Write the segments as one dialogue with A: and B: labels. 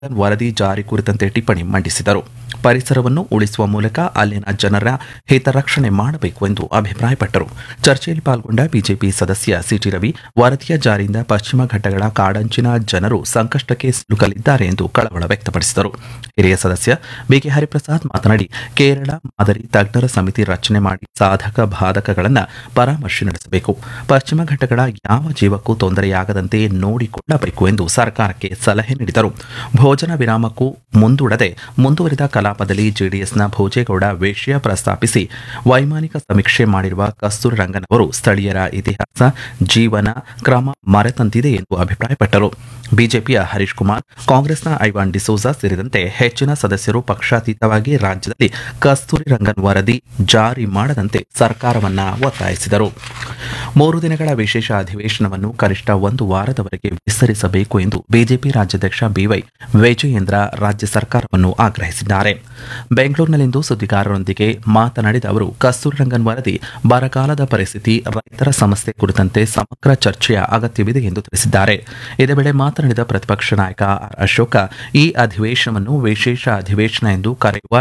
A: ರಂಗನ್ ವರದಿ ಜಾರಿ ಕುರಿತಂತೆ ಟಿಪ್ಪಣಿ ಮಂಡಿಸಿದರು ಪರಿಸರವನ್ನು ಉಳಿಸುವ ಮೂಲಕ ಅಲ್ಲಿನ ಜನರ ಹಿತರಕ್ಷಣೆ ಮಾಡಬೇಕು ಎಂದು ಅಭಿಪ್ರಾಯಪಟ್ಟರು ಚರ್ಚೆಯಲ್ಲಿ ಪಾಲ್ಗೊಂಡ ಬಿಜೆಪಿ ಸದಸ್ಯ ಸಿಟಿ ರವಿ ವರದಿಯ ಜಾರಿಯಿಂದ ಪಶ್ಚಿಮ ಘಟ್ಟಗಳ ಕಾಡಂಚಿನ ಜನರು ಸಂಕಷ್ಟಕ್ಕೆ ಸಿಲುಕಲಿದ್ದಾರೆ ಎಂದು ಕಳವಳ ವ್ಯಕ್ತಪಡಿಸಿದರು ಹಿರಿಯ ಸದಸ್ಯ ಬಿಕೆ ಹರಿಪ್ರಸಾದ್ ಮಾತನಾಡಿ ಕೇರಳ ಮಾದರಿ ತಜ್ಞರ ಸಮಿತಿ ರಚನೆ ಮಾಡಿ ಸಾಧಕ ಬಾಧಕಗಳನ್ನು ಪರಾಮರ್ಶೆ ನಡೆಸಬೇಕು ಪಶ್ಚಿಮ ಘಟ್ಟಗಳ ಯಾವ ಜೀವಕ್ಕೂ ತೊಂದರೆಯಾಗದಂತೆ ನೋಡಿಕೊಳ್ಳಬೇಕು ಎಂದು ಸರ್ಕಾರಕ್ಕೆ ಸಲಹೆ ನೀಡಿದರು ಭೋಜನ ವಿರಾಮಕ್ಕೂ ಮುಂದೂಡದೆ ಮುಂದುವರಿದ ಕಲಾಪದಲ್ಲಿ ಜೆಡಿಎಸ್ನ ಭೋಜೇಗೌಡ ವಿಷಯ ಪ್ರಸ್ತಾಪಿಸಿ ವೈಮಾನಿಕ ಸಮೀಕ್ಷೆ ಮಾಡಿರುವ ಕಸ್ತೂರಿ ರಂಗನ್ ಅವರು ಸ್ಥಳೀಯರ ಇತಿಹಾಸ ಜೀವನ ಕ್ರಮ ಮರೆತಂತಿದೆ ಎಂದು ಅಭಿಪ್ರಾಯಪಟ್ಟರು ಬಿಜೆಪಿಯ ಹರೀಶ್ ಕುಮಾರ್ ಕಾಂಗ್ರೆಸ್ನ ಐವಾನ್ ಡಿಸೋಜಾ ಸೇರಿದಂತೆ ಹೆಚ್ಚಿನ ಸದಸ್ಯರು ಪಕ್ಷಾತೀತವಾಗಿ ರಾಜ್ಯದಲ್ಲಿ ಕಸ್ತೂರಿ ರಂಗನ್ ವರದಿ ಜಾರಿ ಮಾಡದಂತೆ ಸರ್ಕಾರವನ್ನ ಒತ್ತಾಯಿಸಿದರು ಮೂರು ದಿನಗಳ ವಿಶೇಷ ಅಧಿವೇಶನವನ್ನು ಕನಿಷ್ಠ ಒಂದು ವಾರದವರೆಗೆ ವಿಸ್ತರಿಸಬೇಕು ಎಂದು ಬಿಜೆಪಿ ರಾಜ್ಯಾಧ್ಯಕ್ಷ ಬಿವೈ ವಿಜಯೇಂದ್ರ ರಾಜ್ಯ ಸರ್ಕಾರವನ್ನು ಆಗ್ರಹಿಸಿದ್ದಾರೆ ಬೆಂಗಳೂರಿನಲ್ಲಿಂದು ಸುದ್ದಿಗಾರರೊಂದಿಗೆ ಮಾತನಾಡಿದ ಅವರು ಕಸ್ತೂರಿ ರಂಗನ್ ವರದಿ ಬರಗಾಲದ ಪರಿಸ್ಥಿತಿ ರೈತರ ಸಮಸ್ಯೆ ಕುರಿತಂತೆ ಸಮಗ್ರ ಚರ್ಚೆಯ ಅಗತ್ಯವಿದೆ ಎಂದು ತಿಳಿಸಿದ್ದಾರೆ ಇದೇ ವೇಳೆ ಮಾತನಾಡಿದ ಪ್ರತಿಪಕ್ಷ ನಾಯಕ ಆರ್ ಅಶೋಕ ಈ ಅಧಿವೇಶನವನ್ನು ವಿಶೇಷ ಅಧಿವೇಶನ ಎಂದು ಕರೆಯುವ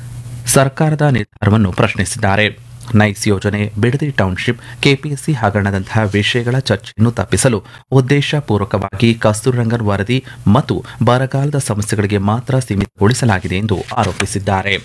A: ಸರ್ಕಾರದ ನಿರ್ಧಾರವನ್ನು ಪ್ರಶ್ನಿಸಿದ್ದಾರೆ ನೈಸ್ ಯೋಜನೆ ಬಿಡದಿ ಟೌನ್ಶಿಪ್ ಕೆಪಿಎಸ್ಸಿ ಹಗರಣದಂತಹ ವಿಷಯಗಳ ಚರ್ಚೆಯನ್ನು ತಪ್ಪಿಸಲು ಉದ್ದೇಶಪೂರ್ವಕವಾಗಿ ಕಸ್ತೂರಿ ರಂಗನ್ ವರದಿ ಮತ್ತು ಬರಗಾಲದ ಸಮಸ್ಯೆಗಳಿಗೆ ಮಾತ್ರ ಸೀಮಿತಗೊಳಿಸಲಾಗಿದೆ ಎಂದು ಆರೋಪಿಸಿದ್ದಾರೆ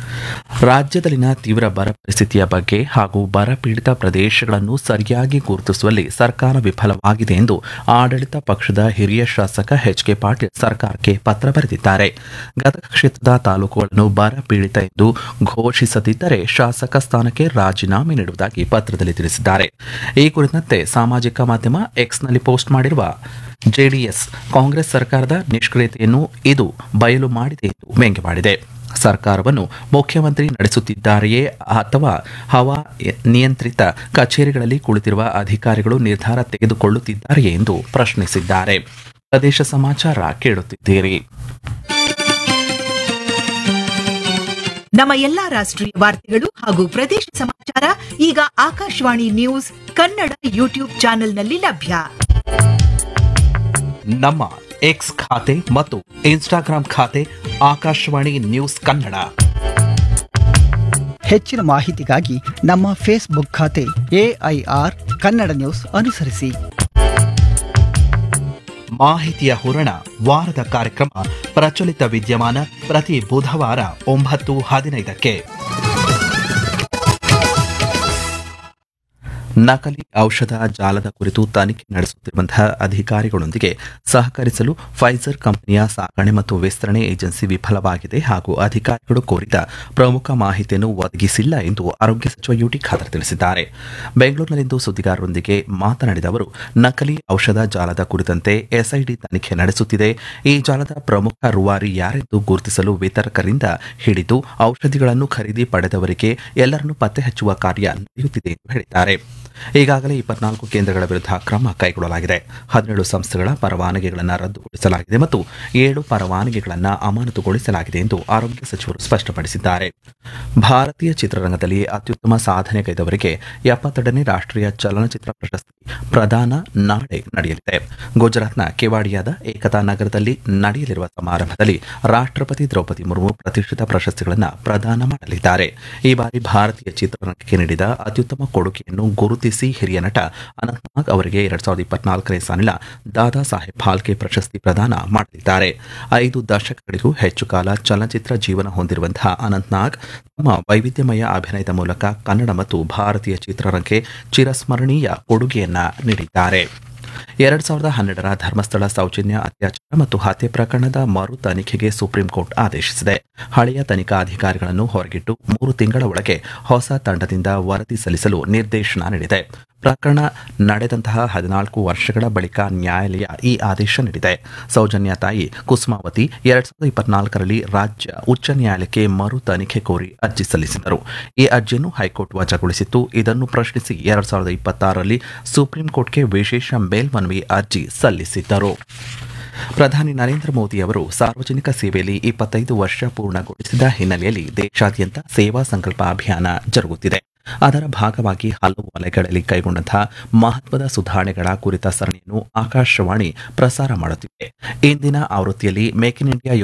A: ರಾಜ್ಯದಲ್ಲಿನ ತೀವ್ರ ಬರ ಪರಿಸ್ಥಿತಿಯ ಬಗ್ಗೆ ಹಾಗೂ ಬರ ಪೀಡಿತ ಪ್ರದೇಶಗಳನ್ನು ಸರಿಯಾಗಿ ಗುರುತಿಸುವಲ್ಲಿ ಸರ್ಕಾರ ವಿಫಲವಾಗಿದೆ ಎಂದು ಆಡಳಿತ ಪಕ್ಷದ ಹಿರಿಯ ಶಾಸಕ ಎಚ್ ಕೆ ಪಾಟೀಲ್ ಸರ್ಕಾರಕ್ಕೆ ಪತ್ರ ಬರೆದಿದ್ದಾರೆ ಗದಗ ಕ್ಷೇತ್ರದ ತಾಲೂಕುಗಳನ್ನು ಬರ ಪೀಡಿತ ಎಂದು ಘೋಷಿಸದಿದ್ದರೆ ಶಾಸಕ ಸ್ಥಾನಕ್ಕೆ ರಾಜೀನಾಮೆ ನೀಡುವುದಾಗಿ ಪತ್ರದಲ್ಲಿ ತಿಳಿಸಿದ್ದಾರೆ ಈ ಕುರಿತಂತೆ ಸಾಮಾಜಿಕ ಮಾಧ್ಯಮ ಎಕ್ಸ್ನಲ್ಲಿ ಪೋಸ್ಟ್ ಮಾಡಿರುವ ಜೆಡಿಎಸ್ ಕಾಂಗ್ರೆಸ್ ಸರ್ಕಾರದ ನಿಷ್ಕ್ರಿಯತೆಯನ್ನು ಇದು ಬಯಲು ಮಾಡಿದೆ ಎಂದು ವ್ಯಂಗ್ಯವಾಡಿದೆ ಸರ್ಕಾರವನ್ನು ಮುಖ್ಯಮಂತ್ರಿ ನಡೆಸುತ್ತಿದ್ದಾರೆಯೇ ಅಥವಾ ಹವಾ ನಿಯಂತ್ರಿತ ಕಚೇರಿಗಳಲ್ಲಿ ಕುಳಿತಿರುವ ಅಧಿಕಾರಿಗಳು ನಿರ್ಧಾರ ತೆಗೆದುಕೊಳ್ಳುತ್ತಿದ್ದಾರೆಯೇ ಎಂದು ಪ್ರಶ್ನಿಸಿದ್ದಾರೆ ಪ್ರದೇಶ ಸಮಾಚಾರ ಕೇಳುತ್ತಿದ್ದೀರಿ
B: ನಮ್ಮ ಎಲ್ಲಾ ರಾಷ್ಟ್ರೀಯ ವಾರ್ತೆಗಳು ಹಾಗೂ ಪ್ರದೇಶ ಸಮಾಚಾರ ಈಗ ಆಕಾಶವಾಣಿ ನ್ಯೂಸ್ ಕನ್ನಡ ಯೂಟ್ಯೂಬ್ ಚಾನೆಲ್ನಲ್ಲಿ ಲಭ್ಯ
A: ನಮ್ಮ ಎಕ್ಸ್ ಖಾತೆ ಮತ್ತು ಇನ್ಸ್ಟಾಗ್ರಾಂ ಖಾತೆ ಆಕಾಶವಾಣಿ ನ್ಯೂಸ್ ಕನ್ನಡ
C: ಹೆಚ್ಚಿನ ಮಾಹಿತಿಗಾಗಿ ನಮ್ಮ ಫೇಸ್ಬುಕ್ ಖಾತೆ ಎಐಆರ್ ಕನ್ನಡ ನ್ಯೂಸ್ ಅನುಸರಿಸಿ
A: ಮಾಹಿತಿಯ ಹೂರಣ ವಾರದ ಕಾರ್ಯಕ್ರಮ ಪ್ರಚಲಿತ ವಿದ್ಯಮಾನ ಪ್ರತಿ ಬುಧವಾರ ಒಂಬತ್ತು ಹದಿನೈದಕ್ಕೆ ನಕಲಿ ಔಷಧ ಜಾಲದ ಕುರಿತು ತನಿಖೆ ನಡೆಸುತ್ತಿರುವಂತಹ ಅಧಿಕಾರಿಗಳೊಂದಿಗೆ ಸಹಕರಿಸಲು ಫೈಜರ್ ಕಂಪನಿಯ ಸಾಗಣೆ ಮತ್ತು ವಿಸ್ತರಣೆ ಏಜೆನ್ಸಿ ವಿಫಲವಾಗಿದೆ ಹಾಗೂ ಅಧಿಕಾರಿಗಳು ಕೋರಿದ ಪ್ರಮುಖ ಮಾಹಿತಿಯನ್ನು ಒದಗಿಸಿಲ್ಲ ಎಂದು ಆರೋಗ್ಯ ಸಚಿವ ಯುಟಿ ಖಾದರ್ ತಿಳಿಸಿದ್ದಾರೆ ಬೆಂಗಳೂರಿನಲ್ಲಿಂದು ಸುದ್ದಿಗಾರರೊಂದಿಗೆ ಮಾತನಾಡಿದ ಅವರು ನಕಲಿ ಔಷಧ ಜಾಲದ ಕುರಿತಂತೆ ಎಸ್ಐಡಿ ತನಿಖೆ ನಡೆಸುತ್ತಿದೆ ಈ ಜಾಲದ ಪ್ರಮುಖ ರೂವಾರಿ ಯಾರೆಂದು ಗುರುತಿಸಲು ವಿತರಕರಿಂದ ಹಿಡಿದು ಔಷಧಿಗಳನ್ನು ಖರೀದಿ ಪಡೆದವರಿಗೆ ಎಲ್ಲರನ್ನೂ ಪತ್ತೆ ಹಚ್ಚುವ ಕಾರ್ಯ ನಡೆಯುತ್ತಿದೆ ಎಂದು ಹೇಳಿದ್ದಾರೆ ಈಗಾಗಲೇ ಇಪ್ಪತ್ನಾಲ್ಕು ಕೇಂದ್ರಗಳ ವಿರುದ್ಧ ಕ್ರಮ ಕೈಗೊಳ್ಳಲಾಗಿದೆ ಹದಿನೇಳು ಸಂಸ್ಥೆಗಳ ಪರವಾನಗಿಗಳನ್ನು ರದ್ದುಗೊಳಿಸಲಾಗಿದೆ ಮತ್ತು ಏಳು ಪರವಾನಗಿಗಳನ್ನು ಅಮಾನತುಗೊಳಿಸಲಾಗಿದೆ ಎಂದು ಆರೋಗ್ಯ ಸಚಿವರು ಸ್ಪಷ್ಟಪಡಿಸಿದ್ದಾರೆ ಭಾರತೀಯ ಚಿತ್ರರಂಗದಲ್ಲಿ ಅತ್ಯುತ್ತಮ ಸಾಧನೆಗೈದವರಿಗೆ ಎಪ್ಪತ್ತೆರಡನೇ ರಾಷ್ಟ್ರೀಯ ಚಲನಚಿತ್ರ ಪ್ರಶಸ್ತಿ ಪ್ರದಾನ ನಾಳೆ ನಡೆಯಲಿದೆ ಗುಜರಾತ್ನ ಕೆವಾಡಿಯಾದ ಏಕತಾ ನಗರದಲ್ಲಿ ನಡೆಯಲಿರುವ ಸಮಾರಂಭದಲ್ಲಿ ರಾಷ್ಟ್ರಪತಿ ದ್ರೌಪದಿ ಮುರ್ಮು ಪ್ರತಿಷ್ಠಿತ ಪ್ರಶಸ್ತಿಗಳನ್ನು ಪ್ರದಾನ ಮಾಡಲಿದ್ದಾರೆ ಈ ಬಾರಿ ಭಾರತೀಯ ಚಿತ್ರರಂಗಕ್ಕೆ ನೀಡಿದ ಅತ್ಯುತ್ತಮ ಕೊಡುಗೆಯನ್ನು ಗುರುತಿಸಿ ಹಿರಿಯ ನಟ ಅನಂತನಾಗ್ ಅವರಿಗೆ ಎರಡ್ ಸಾವಿರದ ಇಪ್ಪತ್ನಾಲ್ಕನೇ ಸಾಲಿನ ದಾದಾ ಸಾಹೇಬ್ ಫಾಲ್ಕೆ ಪ್ರಶಸ್ತಿ ಪ್ರದಾನ ಮಾಡಲಿದ್ದಾರೆ ಐದು ದಶಕಗಳಿಗೂ ಹೆಚ್ಚು ಕಾಲ ಚಲನಚಿತ್ರ ಜೀವನ ಹೊಂದಿರುವಂತಹ ಅನಂತನಾಗ್ ತಮ್ಮ ವೈವಿಧ್ಯಮಯ ಅಭಿನಯದ ಮೂಲಕ ಕನ್ನಡ ಮತ್ತು ಭಾರತೀಯ ಚಿತ್ರರಂಗಕ್ಕೆ ಚಿರಸ್ಮರಣೀಯ ಕೊಡುಗೆಯನ್ನ ನೀಡಿದ್ದಾರೆ ಎರಡ್ ಸಾವಿರದ ಹನ್ನೆರಡರ ಧರ್ಮಸ್ಥಳ ಸೌಜನ್ಯ ಅತ್ಯಾಚಾರ ಮತ್ತು ಹತ್ಯೆ ಪ್ರಕರಣದ ಮರು ತನಿಖೆಗೆ ಸುಪ್ರೀಂ ಕೋರ್ಟ್ ಆದೇಶಿಸಿದೆ ಹಳೆಯ ತನಿಖಾ ಅಧಿಕಾರಿಗಳನ್ನು ಹೊರಗಿಟ್ಟು ಮೂರು ತಿಂಗಳ ಒಳಗೆ ಹೊಸ ತಂಡದಿಂದ ವರದಿ ಸಲ್ಲಿಸಲು ನಿರ್ದೇಶನ ನೀಡಿದೆ ಪ್ರಕರಣ ನಡೆದಂತಹ ಹದಿನಾಲ್ಕು ವರ್ಷಗಳ ಬಳಿಕ ನ್ಯಾಯಾಲಯ ಈ ಆದೇಶ ನೀಡಿದೆ ಸೌಜನ್ಯ ತಾಯಿ ಕುಸುಮಾವತಿ ಎರಡ್ ಸಾವಿರದ ಇಪ್ಪತ್ನಾಲ್ಕರಲ್ಲಿ ರಾಜ್ಯ ಉಚ್ಚ ನ್ಯಾಯಾಲಯಕ್ಕೆ ಮರು ತನಿಖೆ ಕೋರಿ ಅರ್ಜಿ ಸಲ್ಲಿಸಿದರು ಈ ಅರ್ಜಿಯನ್ನು ಹೈಕೋರ್ಟ್ ವಜಾಗೊಳಿಸಿತ್ತು ಇದನ್ನು ಪ್ರಶ್ನಿಸಿ ಎರಡ್ ಸಾವಿರದ ಇಪ್ಪತ್ತಾರರಲ್ಲಿ ಸುಪ್ರೀಂ ಕೋರ್ಟ್ಗೆ ವಿಶೇಷ ಮೇಲ್ಮನವಿ ಅರ್ಜಿ ಸಲ್ಲಿಸಿದ್ದರು ಪ್ರಧಾನಿ ನರೇಂದ್ರ ಮೋದಿ ಅವರು ಸಾರ್ವಜನಿಕ ಸೇವೆಯಲ್ಲಿ ಇಪ್ಪತ್ತೈದು ವರ್ಷ ಪೂರ್ಣಗೊಳಿಸಿದ ಹಿನ್ನೆಲೆಯಲ್ಲಿ ದೇಶಾದ್ಯಂತ ಸೇವಾ ಸಂಕಲ್ಪ ಅಭಿಯಾನ ಜರುಗುತ್ತಿದೆ ಅದರ ಭಾಗವಾಗಿ ಹಲವು ವಲಯಗಳಲ್ಲಿ ಕೈಗೊಂಡಂತಹ ಮಹತ್ವದ ಸುಧಾರಣೆಗಳ ಕುರಿತ ಸರಣಿಯನ್ನು ಆಕಾಶವಾಣಿ ಪ್ರಸಾರ ಮಾಡುತ್ತಿದೆ ಇಂದಿನ ಆವೃತ್ತಿಯಲ್ಲಿ ಮೇಕ್ ಇನ್ ಇಂಡಿಯಾ